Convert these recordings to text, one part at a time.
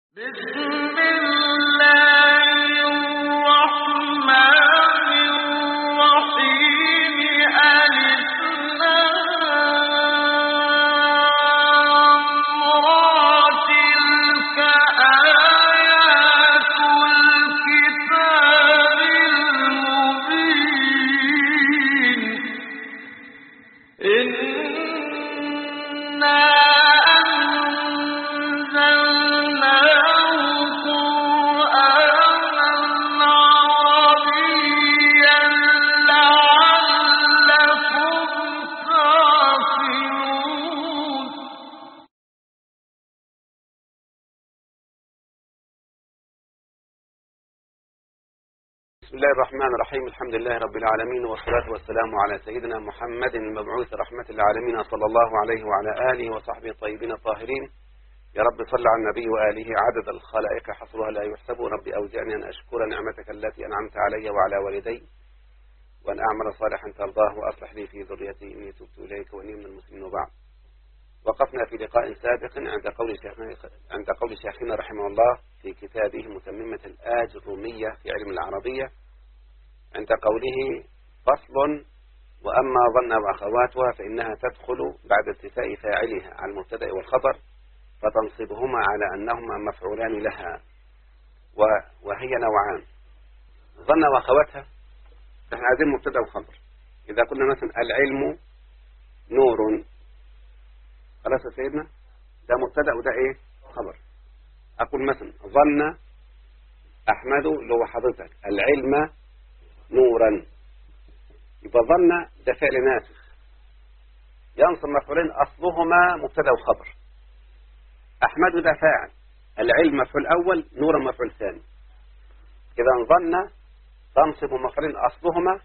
بسم الله الرحمن الرحيم ألف لام را تلك آيات الكتاب المبين إنا أنزلناه قرآنا عربيا لعلكم تعقلون بسم الله الرحمن الرحيم الحمد لله رب العالمين والصلاة والسلام على سيدنا محمد المبعوث رحمة للعالمين صلى الله عليه وعلى آله وصحبه الطيبين الطاهرين يا رب صل على النبي وآله عدد الخلائق حصرها لا يحسب رب أوزعني أن أشكر نعمتك التي أنعمت علي وعلى والدي وأن أعمل صالحا ترضاه وأصلح لي في ذريتي إني تبت إليك وإني من المسلمين وبعد وقفنا في لقاء سابق عند قول شيخنا عند قول شيخنا رحمه الله في كتابه متممة الآج الرومية في علم العربية عند قوله فصل وأما ظن وأخواتها فإنها تدخل بعد ارتفاء فاعلها على المبتدأ والخبر فتنصبهما على أنهما مفعولان لها و- وهي نوعان ظن وأخواتها فإحنا عايزين مبتدأ وخبر إذا قلنا مثلا العلم نور خلاص يا سيدنا ده مبتدأ وده إيه خبر أقول مثلا ظن أحمد اللي هو حضرتك العلم نورا يبقى ظن ده فعل ناسخ ينصب مفعولين أصلهما مبتدا وخبر أحمد ده فاعل العلم مفعول أول نورا مفعول ثاني إذا ظن تنصب مفعولين أصلهما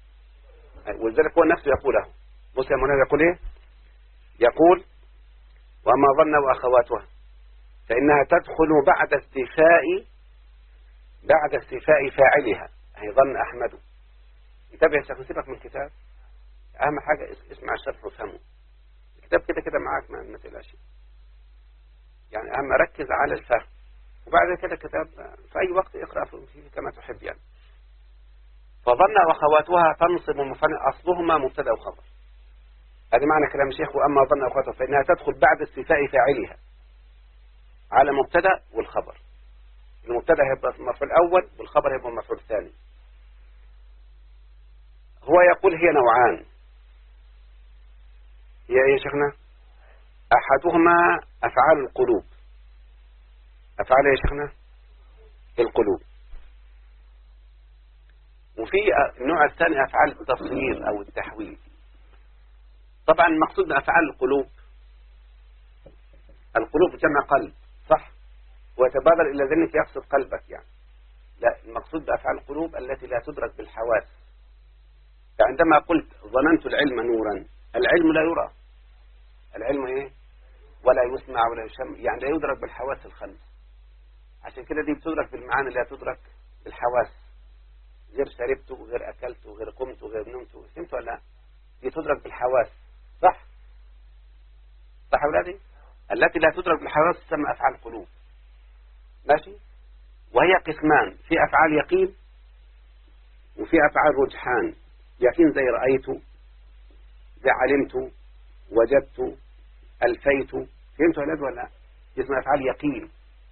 ولذلك هو نفسه يقوله بص يا مولانا يقول إيه يقول وما ظن وأخواتها فإنها تدخل بعد استيفاء بعد استيفاء فاعلها هي ظن أحمد انتبه يا شيخ سيبك من الكتاب أهم حاجة اس- اسمع الشرح وافهمه الكتاب كده كده معاك ما, ما تقلقش يعني أهم ركز على الفهم وبعد كده الكتاب في أي وقت اقرأ فيه كما تحب يعني فظن وأخواتها تنصب مفعول أصلهما مبتدأ وخبر هذا معنى كلام الشيخ وأما ظن وأخواتها فإنها تدخل بعد استيفاء فاعلها على مبتدأ والخبر المبتدا هيبقى المفعول الاول والخبر هيبقى المفعول الثاني هو يقول هي نوعان هي ايه يا شيخنا احدهما افعال القلوب افعال ايه يا شيخنا القلوب وفي النوع الثاني افعال التصوير او التحويل طبعا المقصود بافعال القلوب القلوب جمع قلب صح ويتبادر إلى ذهنك يقصد قلبك يعني لا المقصود بأفعال القلوب التي لا تدرك بالحواس فعندما قلت ظننت العلم نورا العلم لا يرى العلم ايه ولا يسمع ولا يشم يعني لا يدرك بالحواس الخمس عشان كده دي بتدرك بالمعاني لا تدرك بالحواس غير شربت وغير أكلت وغير قمت وغير نمت فهمت ولا لا؟ دي تدرك بالحواس صح صح يا أولادي التي لا تدرك بالحواس تسمى أفعال القلوب ماشي وهي قسمان في أفعال يقين وفي أفعال رجحان يقين زي رأيت زي علمت وجدت ألفيت فهمت ولا لا ولا لا؟ دي اسمها أفعال يقين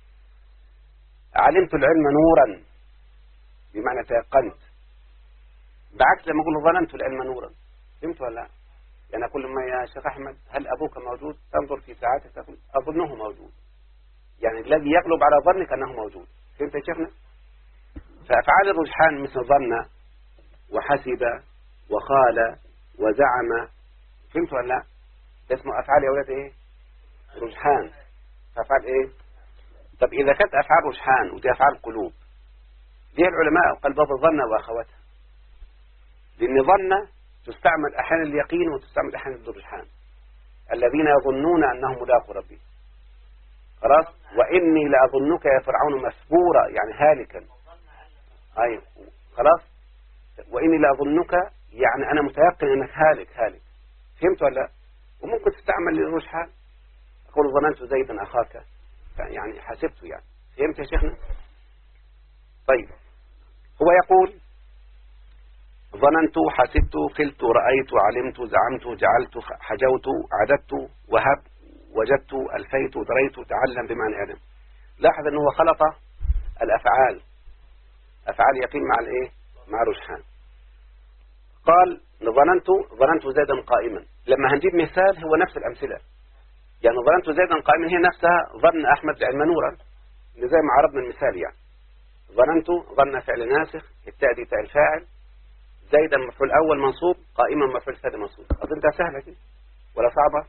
علمت العلم نورا بمعنى تيقنت بعكس لما أقول ظننت العلم نورا فهمت ولا لا يعني أقول لما يا شيخ أحمد هل أبوك موجود تنظر في ساعته تقول أظنه موجود يعني الذي يغلب على ظنك أنه موجود فهمت يا شيخنا فأفعال الرجحان مثل ظن وحسب وقال وزعم فهمت ولا لا ده اسمه أفعال يا أولاد إيه رجحان أفعال إيه طب إذا كانت أفعال رجحان ودي أفعال قلوب ليه العلماء قال باب الظن وأخواتها لأن ظن تستعمل أحيانا اليقين وتستعمل أحيانا الرجحان الذين يظنون أنهم ملاقوا ربهم خلاص وإني لأظنك يا فرعون مسبورا يعني هالكا أي خلاص وإني لأظنك يعني أنا متيقن أنك هالك هالك فهمت ولا لا؟ وممكن تستعمل للرجحان أقول ظننت زيدا أخاك يعني حسبته يعني فهمت يا شيخنا طيب هو يقول ظننت حسبت قلت رأيت علمت زعمت جعلت حجوت عددت وهب وجدت ألفيت دريت تعلم بمعنى علم لاحظ أنه خلط الأفعال أفعال يقين مع الإيه مع رجحان قال ظننت ظننت زيدا قائما لما هنجيب مثال هو نفس الأمثلة يعني ظننت زيدا قائما هي نفسها ظن أحمد العلم نورا زي ما عرضنا المثال يعني ظننت ظن فعل ناسخ التأدي تاء الفاعل زيدا مفعول أول منصوب قائما مفعول ثاني منصوب أظن ده سهلة كده ولا صعبة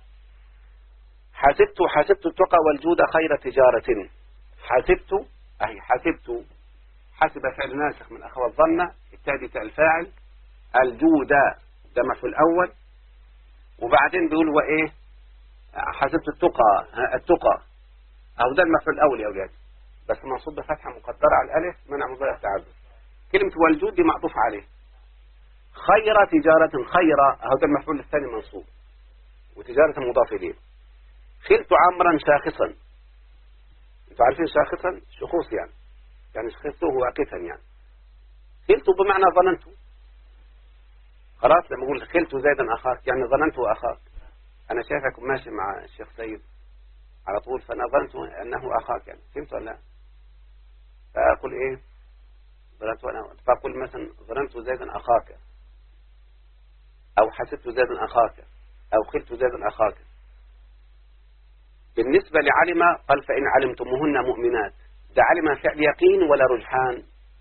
حسبت حسبت التقى والجود خير تجارة حسبت أي حسبت حسب فعل ناسخ من أخوة الظن التأدي تاء الفاعل الجود ده مفعول أول وبعدين بيقول وإيه حسبت التقى التقى أو ده المفعول الأول يا أولاد بس منصوب بفتحة مقدرة على الألف منع مضارع تعذر كلمة والجود دي معطوف عليه خير تجارة خير أهو ده المفعول الثاني منصوب وتجارة مضاف إليه خلت عمرا شاخصا انتوا عارفين شاخصا شخوص يعني يعني شخصته واقفا يعني خلت بمعنى ظننت خلاص لما اقول خلت زيدا اخاك يعني ظننت اخاك انا شايفك ماشي مع الشيخ سيد على طول فانا ظننت انه اخاك يعني فهمت ولا لا فاقول ايه ظننت انا فاقول مثلا ظننت زيدا اخاك او حسبت زيدا اخاك او خلت زيدا اخاك بالنسبة لعلم قال فإن علمتموهن مؤمنات ده علم فعل يقين ولا رجحان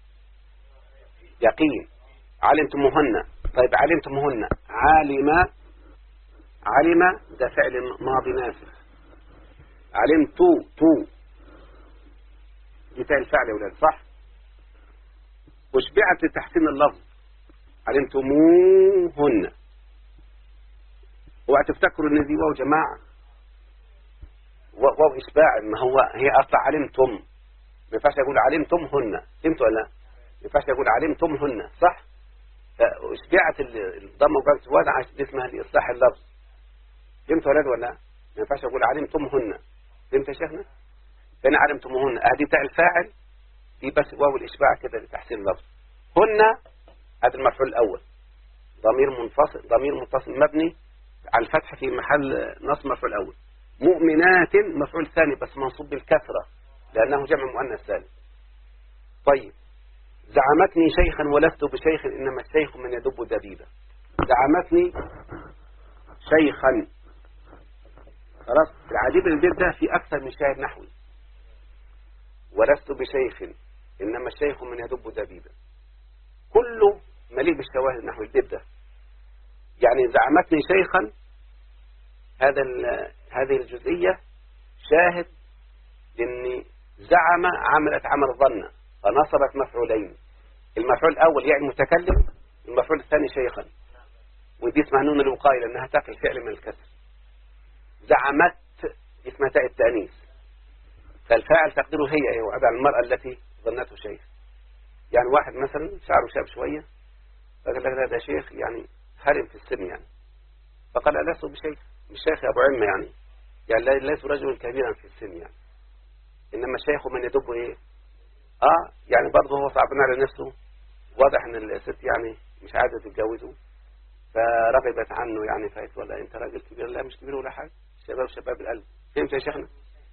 يقين علمتموهن طيب علمتموهن علم علم ده فعل ماضي ناسخ علمت تو دي فعل فعل يا ولاد صح وشبعت لتحسين اللفظ علمتموهن اوعى تفتكروا ان دي واو جماعه واو إشباع ما هو هي أصلا علمتم ما ينفعش أقول علمتمهن فهمت ولا لا؟ ما ينفعش أقول علمتمهن صح؟ فأشبعت الضمة وقالت وضع اسمها لإصلاح اللفظ فهمت ولا ولا ما ينفعش أقول علمتمهن فهمت يا شيخنا؟ فإن علمتمهن أهدي تاء الفاعل دي بس واو الإشباع كده لتحسين اللفظ هن هذا المفعول الأول ضمير منفصل ضمير متصل مبني على الفتح في محل نصب مفعول الأول مؤمنات مفعول ثاني بس منصوب بالكثرة لأنه جمع مؤنث ثالث طيب زعمتني شيخا ولست بشيخ إنما الشيخ من يدب دبيبا زعمتني شيخا خلاص العجيب البيت ده في أكثر من شاهد نحوي ولست بشيخ إنما الشيخ من يدب دبيبا كله مليء بالشواهد النحوي البيت ده يعني زعمتني شيخا هذا هذه الجزئية شاهد لأن زعم عملت عمل ظن فنصبت مفعولين المفعول الأول يعني المتكلم المفعول الثاني شيخا ودي اسمها نون الوقاية لأنها تقي الفعل من الكسر زعمت اسمها تاء التأنيث فالفاعل تقديره هي أيوة على المرأة التي ظنته شيخ يعني واحد مثلا شعره شاب شوية فقال لك هذا شيخ يعني هرم في السن يعني فقال ألست بشيخ مش شيخ أبو علم يعني يعني ليس رجلا كبيرا في السن يعني إنما الشيخ من يدب إيه آه يعني برضه هو صعبان على نفسه واضح إن الست يعني مش عايزة تتجوزه فرغبت عنه يعني فايت ولا أنت راجل كبير لا مش كبير ولا حاجة شباب شباب القلب فهمت يا شيخنا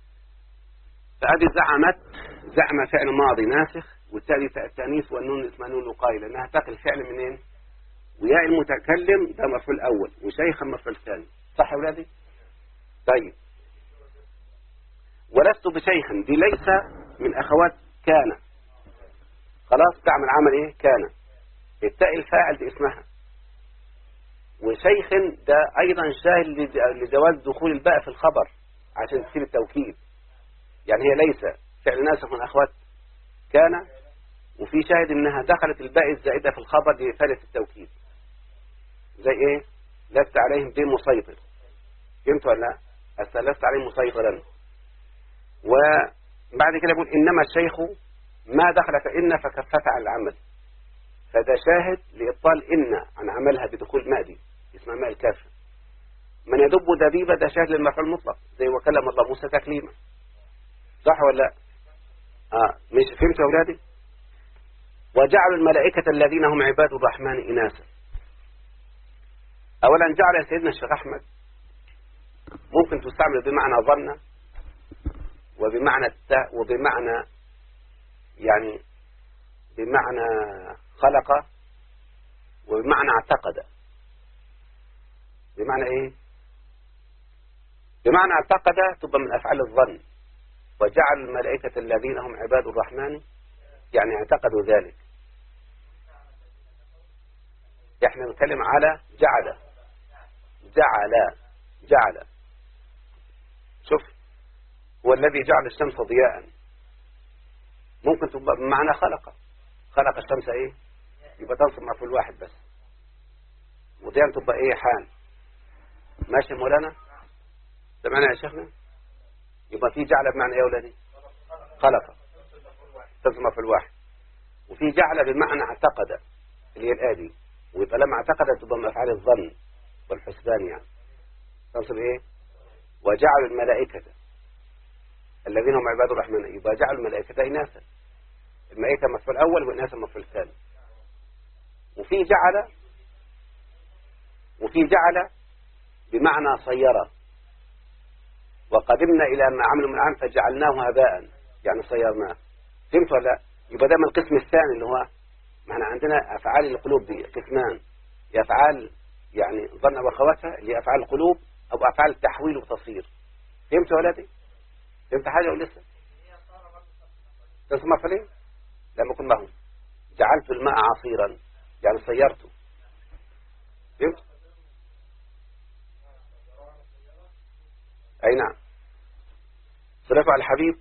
فهذه زعمت زعم فعل ماضي ناسخ والتالي التانيث والنون اسمها نون وقاية لأنها تقل الفعل منين وياء المتكلم ده مفعول أول وشيخا مفعول ثاني صح يا ولادي طيب ولست بشيخ دي ليس من أخوات كان خلاص تعمل عمل إيه كان التاء الفاعل دي اسمها وشيخ ده أيضا شاهد لجواز دخول الباء في الخبر عشان تصير التوكيد يعني هي ليس فعل ناسخ من أخوات كان وفي شاهد إنها دخلت الباء الزائدة في الخبر لثالث التوكيد زي إيه لست عليهم بمسيطر فهمت ولا لا لست عليهم مسيطرا وبعد كده يقول إنما الشيخ ما دخل فإن فكفت عن العمل فده شاهد لإبطال إن عن عملها بدخول مادي اسمها ماء الكافة من يدب دبيبة ده شاهد للمفعول المطلق زي وكلم الله موسى تكليما صح ولا لا آه مش فهمت يا أولادي وجعلوا الملائكة الذين هم عباد الرحمن إناثا أولا جعل سيدنا الشيخ أحمد ممكن تستعمل بمعنى ظن وبمعنى التاء وبمعنى يعني بمعنى خلق وبمعنى اعتقد بمعنى ايه بمعنى اعتقد تبقى من افعال الظن وجعل الملائكة الذين هم عباد الرحمن يعني اعتقدوا ذلك احنا نتكلم على جعل جعل جعل شوف هو الذي جعل الشمس ضياء ممكن تبقى بمعنى خلق خلق الشمس ايه يبقى تنصب مفعول واحد بس وضياء تبقى ايه حال ماشي مولانا سمعنا يا شيخنا يبقى في جعل بمعنى ايه يا ولادي خلق تنصب مفعول واحد وفي جعل بمعنى اعتقد اللي هي الآدي ويبقى لما اعتقد تبقى من افعال الظن والحسبان يعني تنصب ايه وجعلوا الملائكة الذين هم عباد الرحمن يبقى جعلوا الملائكة إناثا الملائكة مفعول أول وإناثا مفعول ثاني وفي جعل وفي جعل بمعنى صيرة وقدمنا إلى ما عملوا من عام فجعلناه هباء يعني صيرناه فهمت ولا لا؟ يبقى ده من القسم الثاني اللي هو ما احنا عندنا أفعال القلوب دي قسمان يا أفعال يعني ظن وخواتها اللي هي أفعال القلوب أو أفعال التحويل وتصير فهمت يا ولدي فهمت حاجة ولا لسه تسمع فليه لما كن معهم جعلت الماء عصيرا يعني صيرته فهمت أي نعم صرفوا على الحبيب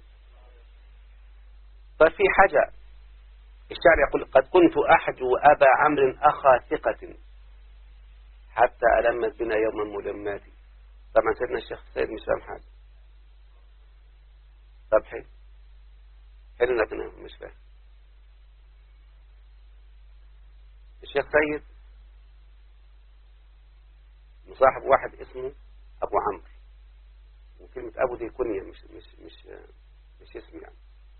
طيب في حاجة الشاعر يقول قد كنت أحجو أبا عمرو أخا ثقة حتى ألمت بنا يوما ملماتي طبعا سيدنا الشيخ سيد مش فاهم حاجة طب حلو حلو لكن مش فاهم الشيخ سيد مصاحب واحد اسمه أبو عمرو وكلمة أبو دي كنية مش مش مش مش اسم يعني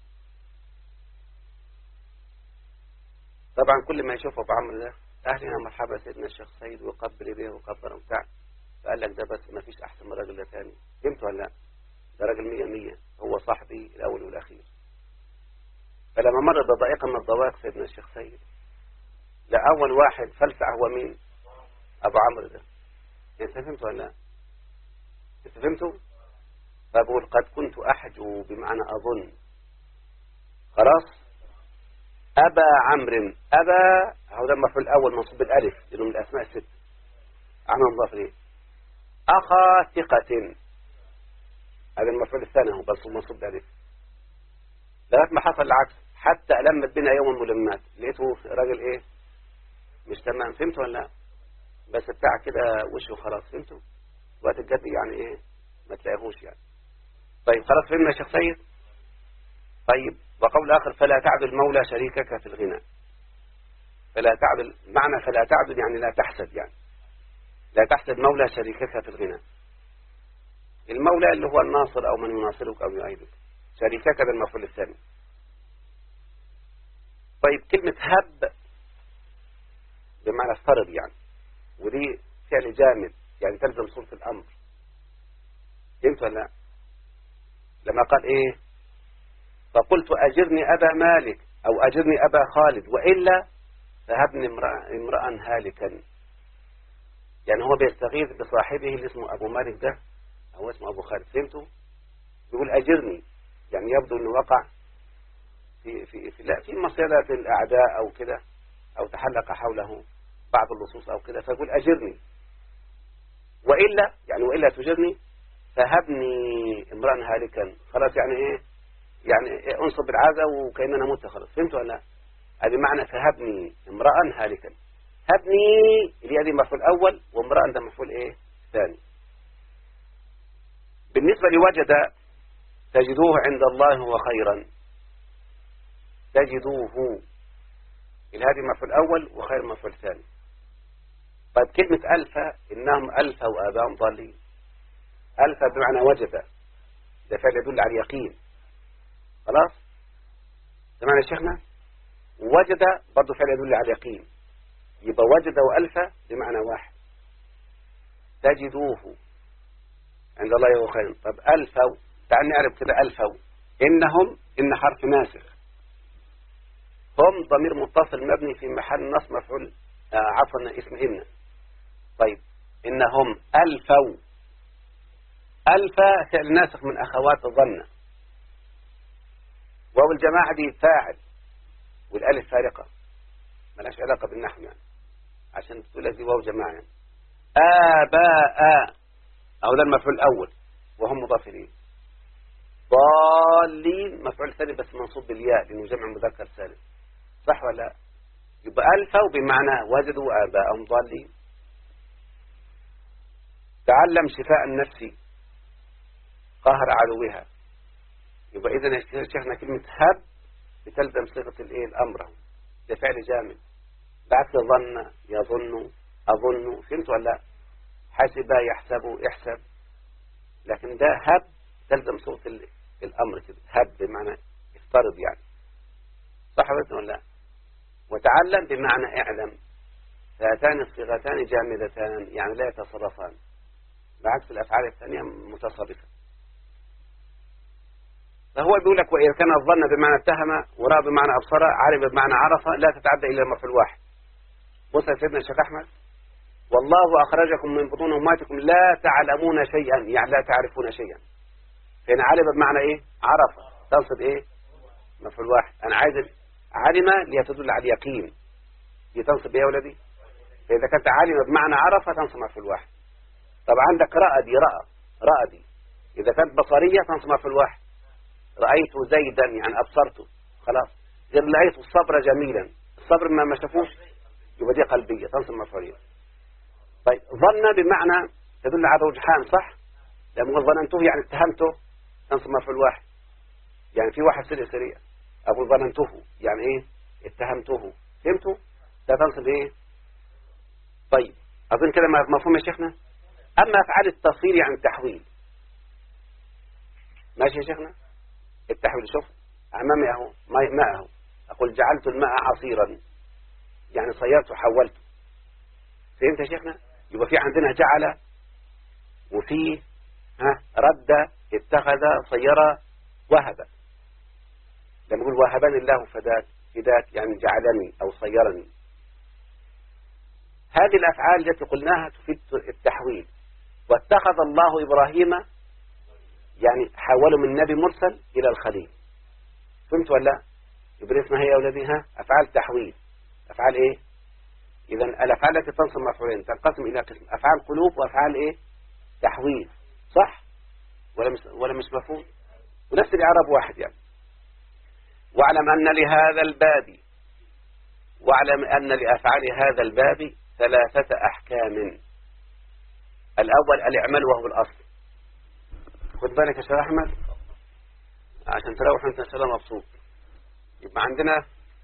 طبعا كل ما يشوف أبو عمرو ده أهلا مرحبا سيدنا الشيخ سيد وقبل إيديه وقبل وبتاع فقال لك ده بس ما فيش أحسن من الراجل ده تاني فهمت ولا لا؟ ده راجل مية مية هو صاحبي الأول والأخير فلما مر بضائقة من الضوائق سيدنا الشيخ سيد لا أول واحد فلسع هو مين أبو عمرو ده أنت فهمت ولا لا؟ أنت فهمتوا؟ فبقول قد كنت أحجو بمعنى أظن خلاص أبا عمرو أبا هو ده المفعول الأول منصوب بالألف لأنه من الأسماء الست عمل مضاف إليه أخا ثقة هذا المفعول الثاني هو بس منصوب بالألف لغاية ما حصل العكس حتى ألمت بنا يوم ملمات لقيته راجل إيه مش تمام فهمت ولا لا بس بتاع كده وشه خلاص فهمتوا وقت الجد يعني إيه ما تلاقيهوش يعني طيب خلاص فهمنا يا شيخ سيد طيب وقول آخر فلا تعدل مولى شريكك في الغنى فلا تعدل معنى فلا تعدل يعني لا تحسد يعني لا تحسد مولى شريكك في الغنى المولى اللي هو الناصر أو من يناصرك أو يؤيدك شريكك ده المفعول الثاني طيب كلمة هب بمعنى افترض يعني ودي فعل جامد يعني تلزم صورة الأمر فهمت ولا لا لما قال ايه فقلت أجرني أبا مالك أو أجرني أبا خالد وإلا فهبني امرأ, امرأ هالكا يعني هو بيستغيث بصاحبه اللي اسمه أبو مالك ده أو اسمه أبو خالد فهمتوا يقول أجرني يعني يبدو أنه وقع في في في, لا في مصيدة الأعداء أو كده أو تحلق حوله بعض اللصوص أو كده فيقول أجرني وإلا يعني وإلا تجرني فهبني امرأ هالكا خلاص يعني ايه يعني إيه انصب بالعازة وكأننا مت خلاص فهمت ولا لا هذه معنى فهبني امرأ هالكا هبني اللي هذه مفعول اول وامرأ ده مفعول ايه ثاني بالنسبة لوجد تجدوه عند الله هو خيرا تجدوه هذه مفعول اول وخير مفعول ثاني طيب كلمة ألف إنهم ألفوا آباءهم ضالين ألف بمعنى وجد ده فعل يدل على اليقين خلاص معنا يا شيخنا وجد برضه فعل يدل على اليقين يبقى وجد وألف بمعنى واحد تجدوه عند الله هو خير طب ألفوا تعال نعرف كده ألفوا إنهم إن حرف ناسخ هم ضمير متصل مبني في محل نصب مفعول آه عفوا اسم إن طيب إنهم ألفوا ألف فعل ناسخ من أخوات ظن واو الجماعة دي فاعل والألف فارقة ملاش علاقة بالنحو يعني عشان تقول لك دي واو جماعة يعني. آباء أو ده المفعول الأول وهم مضاف إليه ضالين مفعول ثاني بس منصوب بالياء لأنه جمع مذكر سالم صح ولا لا؟ يبقى ألفوا بمعنى وجدوا آباءهم ضالين تعلم شفاء النفس قهر عدوها يبقى إذا يا شيخنا كلمة هب بتلزم صيغة الإيه الأمر ده فعل جامد بعكس ظن يظن أظن فهمت ولا لا حسب يحسب احسب لكن ده هب تلزم صوت الأمر كده هب بمعنى افترض يعني صح ولا لا وتعلم بمعنى اعلم فهاتان الصيغتان جامدتان يعني لا يتصرفان بعكس الأفعال الثانية متصرفة فهو بيقول لك وإذا كان الظن بمعنى اتهم ورأى بمعنى أبصر عرف بمعنى عرف لا تتعدى إلى المفعول واحد بص يا سيدنا الشيخ أحمد والله أخرجكم من بطون أمهاتكم لا تعلمون شيئا يعني لا تعرفون شيئا فإن علم بمعنى إيه عرف تنصب إيه مفعول واحد أنا عايز علم ليتدل على اليقين دي تنصب إيه يا ولدي فإذا كانت علم بمعنى عرف تنصب مفعول واحد طب عندك رأى دي رأى رأى دي إذا كانت بصرية تنصب مفعول واحد رأيت زيدا يعني أبصرته خلاص غير رأيت الصبر جميلا الصبر ما ما شافوش يبقى دي قلبية تنصب مفعولية طيب ظن بمعنى تدل على رجحان صح لما ظننته يعني اتهمته تنصب مفعول واحد يعني في واحد سريع سريع أقول ظننته يعني إيه اتهمته فهمته ده تنصب إيه طيب أظن كده مفهوم يا شيخنا أما أفعال التصوير يعني التحويل ماشي يا شيخنا التحويل شوف أمامي أهو ماء أهو أقول جعلت الماء عصيرا يعني صيرت وحولته فهمت يا شيخنا يبقى في عندنا جعل وفي ها رد اتخذ صير وهب لما نقول وهبني الله فداك فداك يعني جعلني أو صيرني هذه الأفعال التي قلناها تفيد التحويل واتخذ الله إبراهيم يعني حوله من نبي مرسل إلى الخليل فهمت ولا يبقى اسمها هي يا أولادي ها أفعال تحويل أفعال إيه إذا الأفعال التي تنصب مفعولين تنقسم إلى قسم أفعال قلوب وأفعال إيه تحويل صح ولا مش ولا مش مفهوم ونفس الإعراب واحد يعني واعلم أن لهذا الباب واعلم أن لأفعال هذا الباب ثلاثة أحكام الأول الإعمال وهو الأصل خد بالك يا شيخ أحمد عشان تروح أنت إن شاء الله مبسوط يبقى عندنا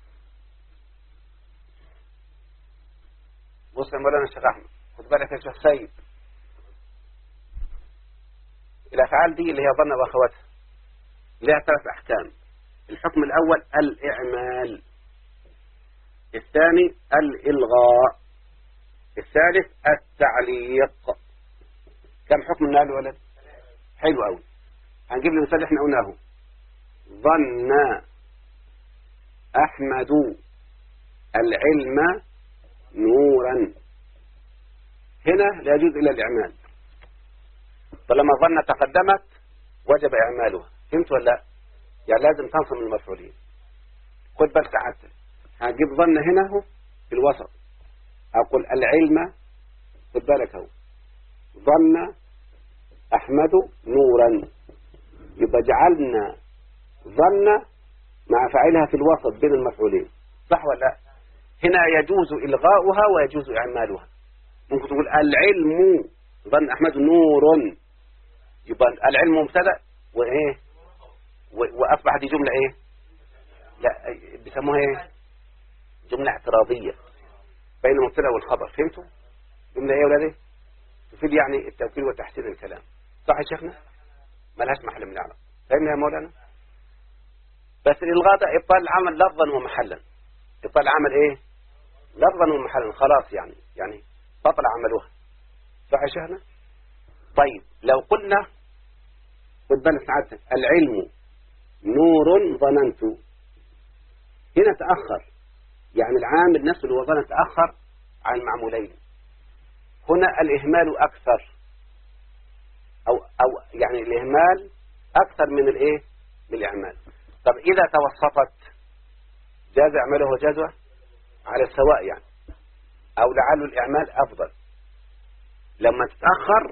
بص يا مولانا الشيخ أحمد خد بالك يا شيخ سيد الأفعال دي اللي هي ظن وأخواتها لها ثلاث أحكام الحكم الأول الإعمال الثاني الإلغاء الثالث التعليق كم حكم من قال ولد حلو قوي هنجيب لي مثال احنا قلناه ظن أحمد العلم نورا هنا لا يجوز إلا الإعمال طالما ظن تقدمت وجب إعمالها فهمت ولا لا يعني لازم تنصب من المفعولين خد بالك حتى هجيب ظن هنا اهو في الوسط أقول العلم خد بالك اهو ظن أحمد نورا يبقى جعلنا ظن مع فاعلها في الوسط بين المفعولين صح ولا لا هنا يجوز إلغاؤها ويجوز إعمالها ممكن تقول العلم ظن أحمد نور يبقى العلم مبتدا وإيه وأصبحت دي جملة إيه لا بيسموها إيه جملة اعتراضية بين المبتدا والخبر فهمتوا جملة إيه يا ولادي تفيد يعني التوكيل وتحسين الكلام صح يا شيخنا ملهاش محل من الإعراب فهمنا يا مولانا بس الإلغاء ده إبطال العمل لفظا ومحلا إبطال العمل إيه لفظا ومحلا خلاص يعني يعني بطل عملوها صح يا شيخنا طيب لو قلنا خد بالك سعادتك العلم نور ظننت هنا تأخر يعني العامل نفسه اللي هو ظن تأخر عن المعمولين هنا الإهمال أكثر أو, أو يعني الإهمال أكثر من الإيه من الإعمال طب إذا توسطت جاز إعماله وجازه على السواء يعني أو لعل الإعمال أفضل لما تتأخر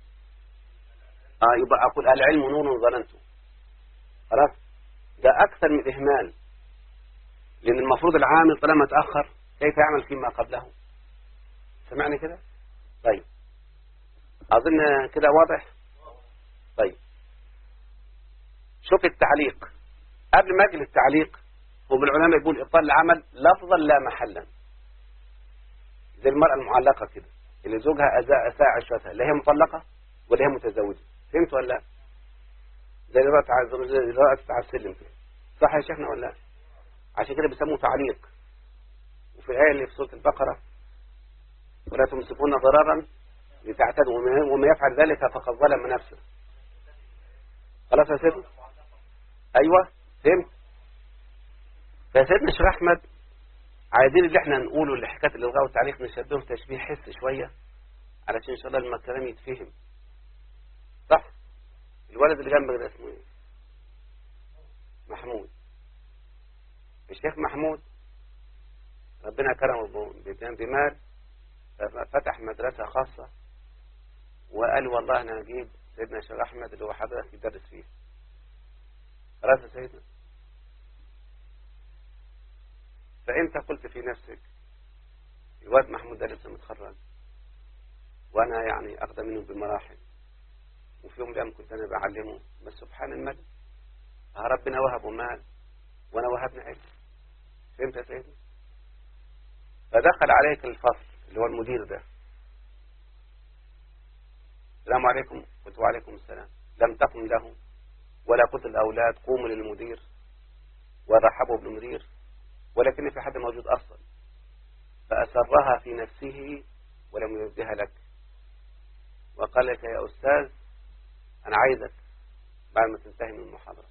آه يبقى أقول العلم نور ظننته خلاص ده أكثر من الإهمال لأن المفروض العامل طالما تأخر كيف يعمل فيما قبله سمعني كده طيب أظن كده واضح طيب شوف التعليق قبل ما أجي للتعليق هم العلماء يقول إبطال العمل لفظا لا محلا زي المرأة المعلقة كده اللي زوجها أزاء أساء عشرتها لا هي مطلقة ولا هي متزوجة فهمت ولا لا زي الرأس على السلم كده صح يا شيخنا ولا لا عشان كده بيسموه تعليق وفي الآية اللي في سورة البقرة ولا تمسكون ضرارا لتعتدوا ومن يفعل ذلك فقد ظلم نفسه خلاص يا سيدي أيوة فهمت فسيدنا الشيخ أحمد عايزين اللي احنا نقوله اللي حكاية الإلغاء والتعليق نشبهه تشبيه حس شوية علشان إن شاء الله لما الكلام يتفهم صح الولد اللي جنبك ده اسمه ايه محمود الشيخ محمود ربنا كرمه بمال فتح مدرسة خاصة وقال والله أنا هجيب سيدنا الشيخ أحمد اللي هو حضرتك يدرس فيه خلاص يا سيدنا فأنت قلت في نفسك الواد محمود ده لسه متخرج وأنا يعني أقدم منه بمراحل وفي يوم الأيام كنت أنا بعلمه بس سبحان الملك ربنا وهبه مال وأنا وهبنا علم فهمت يا سيدي فدخل عليك الفصل اللي هو المدير ده السلام عليكم قلت وعليكم السلام لم تقم له ولا قلت الأولاد قوموا للمدير ورحبوا بالمدير ولكن في حد موجود أصلا فأسرها في نفسه ولم يردها لك وقال لك يا أستاذ أنا عايزك بعد ما تنتهي من المحاضرة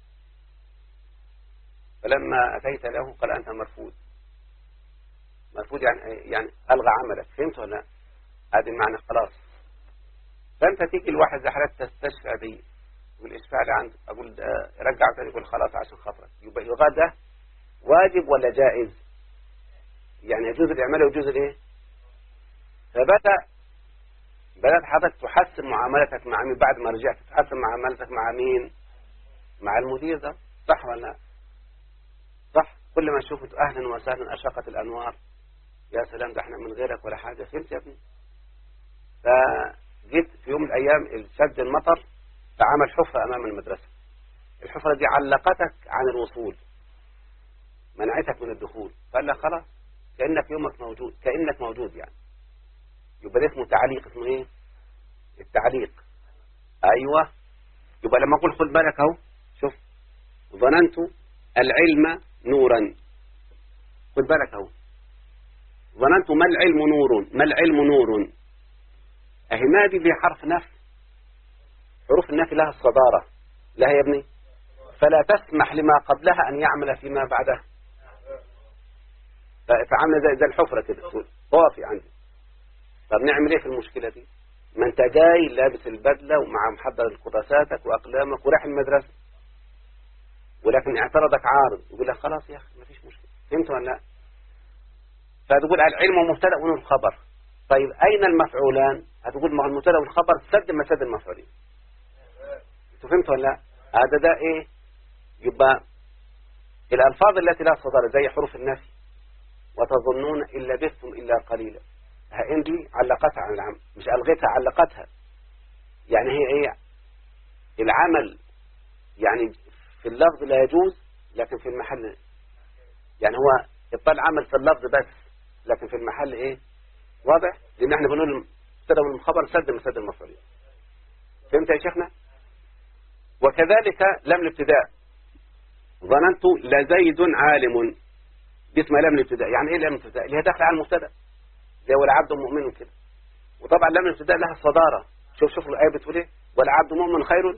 فلما أتيت له قال أنت مرفوض مرفوض يعني يعني ألغى عملك فهمت ولا لا هذه معنى خلاص فأنت تيجي الواحد زي حالات تستشفع بي يقول اشفع لي عندك أقول رجع تاني يقول خلاص عشان خاطرك يبقى يلغى ده واجب ولا جائز يعني يجوز الإعمال ويجوز الإيه فبدأ بدأت حضرتك تحسن معاملتك مع مين بعد ما رجعت تحسن معاملتك مع مين مع المدير ده صح ولا لا صح كل ما شوفت أهلا وسهلا أشقت الأنوار يا سلام ده احنا من غيرك ولا حاجة فهمت يا ابني فجيت في يوم من الأيام شد المطر فعمل حفرة أمام المدرسة الحفرة دي علقتك عن الوصول منعتك من الدخول قال لك خلاص كأنك يومك موجود كأنك موجود يعني يبقى ده اسمه تعليق اسمه ايه التعليق ايوه يبقى لما اقول خد بالك اهو شوف ظننت العلم نورا خد بالك اهو ظننت ما العلم نور ما العلم نور اهي ما دي دي حرف نفي حروف النفي لها الصدارة لا يا ابني فلا تسمح لما قبلها أن يعمل فيما بعدها فعمل زي, زي الحفرة كده طافي عندي طب نعمل ايه في المشكلة دي ما انت جاي لابس البدلة ومع محضر كراساتك وأقلامك ورايح المدرسة ولكن اعترضك عارض يقول لك خلاص يا أخي ما فيش مشكلة فهمت ولا لا فتقول العلم مبتدا والخبر طيب أين المفعولان هتقول ما هو المبتدا والخبر سد مسد المفعولين فهمت ولا لا هذا ده ايه يبقى الألفاظ التي لا صدر زي حروف النفي وتظنون إن لبثتم إلا قليلا هإن دي علقتها عن العمل مش ألغتها علقتها يعني هي ايه العمل يعني في اللفظ لا يجوز لكن في المحل يعني هو إبطال عمل في اللفظ بس لكن في المحل ايه واضح لان احنا بنقول مبتدا والخبر سد مسد المفعولين فهمت يا شيخنا وكذلك لم الابتداء ظننت لزيد عالم دي اسمها لام الابتداء يعني ايه لام الابتداء اللي هي داخله على المبتدا زي والعبد مؤمن كده وطبعا لام الابتداء لها صداره شوف شوف الايه بتقول ايه والعبد مؤمن خير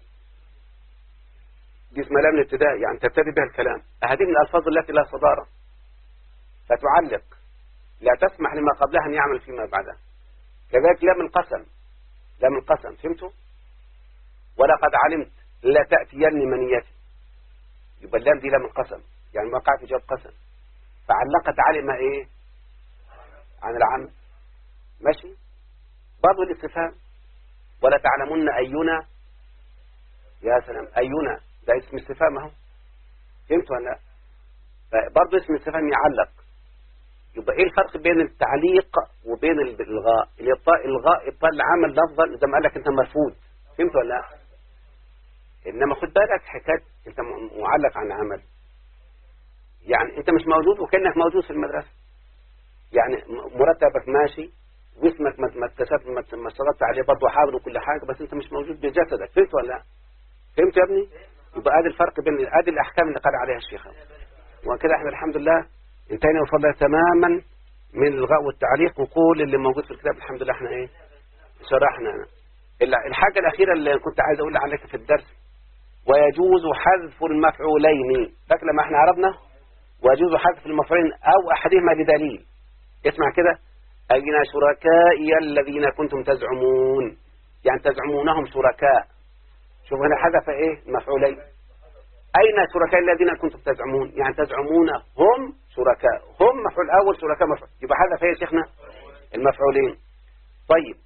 دي اسمها لام الابتداء يعني تبتدي بها الكلام هذه من الالفاظ التي لها صداره فتعلق لا تسمح لما قبلها ان يعمل فيما بعدها كذلك لام القسم لام القسم فهمتوا ولقد علمت لا تأتين منيتي يبقى اللام دي لام القسم يعني ما وقع في جواب قسم فعلقت علم ايه عن العمل ماشي برضه الاستفهام ولا تعلمن اينا يا سلام اينا ده اسم استفهام اهو فهمت ولا لا برضه اسم استفهام يعلق يبقى ايه الفرق بين التعليق وبين الالغاء الالغاء الغاء ابطال العمل لفظا زي ما قال لك انت مرفوض فهمت ولا لا انما خد بالك حكايه انت معلق عن عمل يعني انت مش موجود وكانك موجود في المدرسه يعني مرتبك ماشي واسمك ما اتكسبت ما اشتغلت عليه برضه حاضر وكل حاجه بس انت مش موجود بجسدك فهمت ولا لا فهمت يا ابني يبقى ادي الفرق بين ادي الاحكام اللي قال عليها الشيخ وكده احنا الحمد لله انتهينا وفضل تماما من الغاء والتعليق وكل اللي موجود في الكتاب الحمد لله احنا ايه شرحنا الحاجه الاخيره اللي كنت عايز اقول عليك في الدرس ويجوز حذف المفعولين فاكر لما احنا عرضنا ويجوز حذف المفعولين او احدهما بدليل اسمع كده أين شركائي الذين كنتم تزعمون يعني تزعمونهم شركاء شوف هنا حذف ايه مفعولين أين شركاء الذين كنتم تزعمون يعني تزعمون هم شركاء هم مفعول أول شركاء مفعول يبقى حذف ايه يا شيخنا المفعولين طيب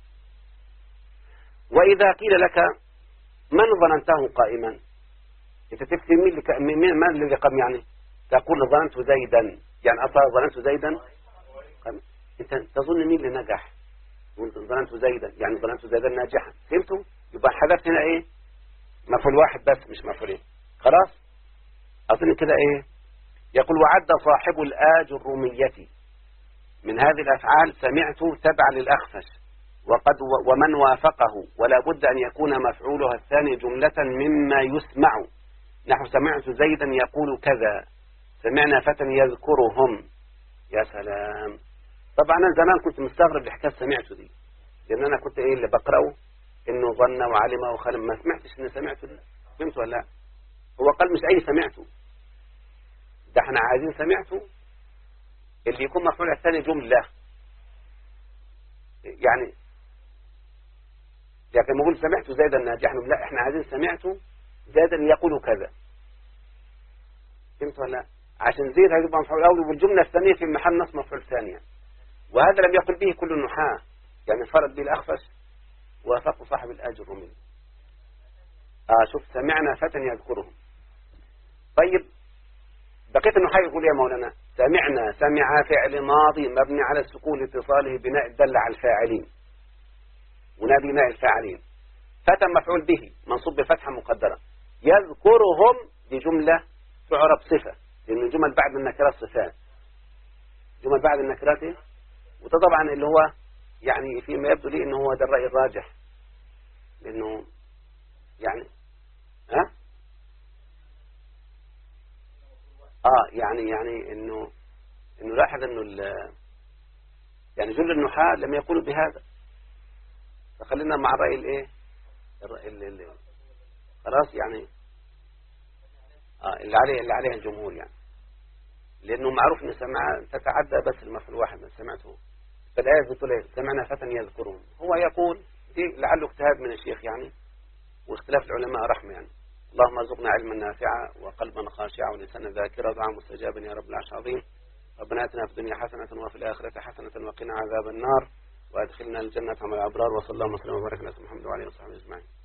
وإذا قيل لك من ظننته قائما انت تكتب مين لك... مين من الذي قام يعني تقول ظننت زيدا يعني اصلا ظننت زيدا قام. انت تظن مين اللي نجح ظننت زيدا يعني ظننت زيدا ناجحا فهمتوا يبقى حذفت هنا ايه مفعول واحد بس مش مفعولين خلاص اظن كده ايه يقول وعد صاحب الآج الرومية من هذه الأفعال سمعت تبع للأخفش وقد ومن وافقه ولا بد أن يكون مفعولها الثاني جملة مما يسمع نحو سمعت زيدا يقول كذا سمعنا فتى يذكرهم يا سلام طبعا أنا زمان كنت مستغرب لحكاية سمعت دي لأن أنا كنت إيه اللي بقرأه إنه ظن وعلم وخلم ما سمعتش إن سمعت دي فهمت ولا لا هو قال مش أي سمعته ده احنا عايزين سمعته اللي يكون مفعول الثاني جملة يعني لكن نقول سمعت زيدا ناجحا لا احنا عايزين سمعت زيدا يقول كذا فهمت ولا لا عشان زيد هيبقى مفعول اول والجمله الثانيه في محل نصب مفعول ثانيا وهذا لم يقل به كل النحاة يعني فرد به الاخفش وافق صاحب الاجر منه اه شوف سمعنا فتى يذكرهم طيب بقيت النحاة يقول يا مولانا سمعنا سمع فعل ماضي مبني على السكون اتصاله بناء دل على الفاعلين ونادي بناء الفاعلين فتى مفعول به منصوب بفتحة مقدرة يذكرهم بجملة تعرب صفة لأن الجمل بعد النكرات صفات جمل بعد النكرات إيه؟ وده طبعا اللي هو يعني فيما يبدو لي انه هو ده الرأي الراجح لأنه يعني ها اه يعني يعني انه انه لاحظ انه يعني جل النحاة لم يقولوا بهذا فخلينا مع الرأي الايه اللي خلاص يعني آه اللي عليه اللي عليها الجمهور يعني لانه معروف ان سمع تتعدى بس المفعول واحد من سمعته فالآية بتقول ايه سمعنا فتى يذكرون هو يقول دي لعله اجتهاد من الشيخ يعني واختلاف العلماء رحمة يعني اللهم ارزقنا علما نافعا وقلبا خاشعا ولسانا ذاكرا ودعاء مستجابا يا رب العرش العظيم ربنا اتنا في الدنيا حسنة وفي الآخرة حسنة وقنا عذاب النار وادخلنا الجنة مع الأبرار وصلى الله وسلم وبارك على محمد وعلى اله وصحبه اجمعين